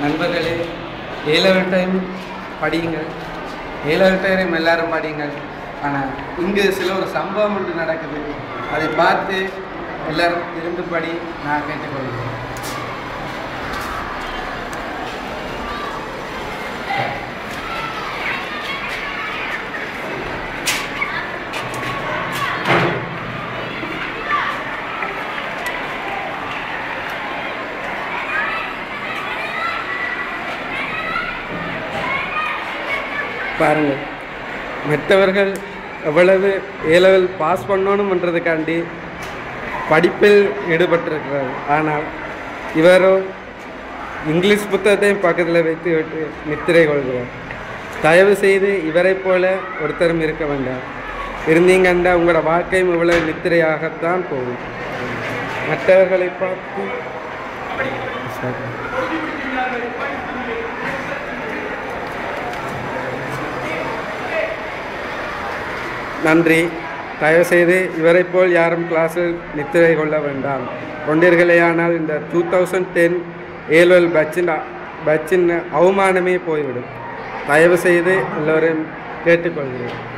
நண்பர்களே ஏழவர் டைம் படியுங்கள் ஏழவர் டைம் எல்லாரும் படியுங்கள் ஆனால் இங்கு சில ஒரு சம்பவம் ஒன்று நடக்குது அதை பார்த்து எல்லாரும் இருந்து படி நான் கேட்டுக்கொள்கிறேன் பாருங்கள் மற்றவர்கள் எவ்வளவு ஏலவல் பாஸ் பண்ணணும்ன்றதுக்காண்டி படிப்பில் ஈடுபட்டிருக்கிறார் ஆனால் இவரோ இங்கிலீஷ் புத்தகத்தையும் பக்கத்தில் வைத்து விட்டு நித்திரை கொள்கிறார் தயவு செய்து இவரைப் போல ஒருத்தரும் இருக்க வேண்டாம் இருந்தீங்கன்னா உங்களோட வாழ்க்கையும் இவ்வளவு நித்திரையாகத்தான் போகும் மற்றவர்களை பார்த்து சரி. நன்றி தயவுசெய்து இவரைப் போல் யாரும் கிளாஸில் நித்திரை கொள்ள வேண்டாம் கொண்டீர்களேயானால் இந்த டூ தௌசண்ட் டென் ஏழுவல் பட்சின் பட்சின் அவமானமே போய்விடும் தயவு செய்து எல்லோரையும் கேட்டுக்கொள்கிறேன்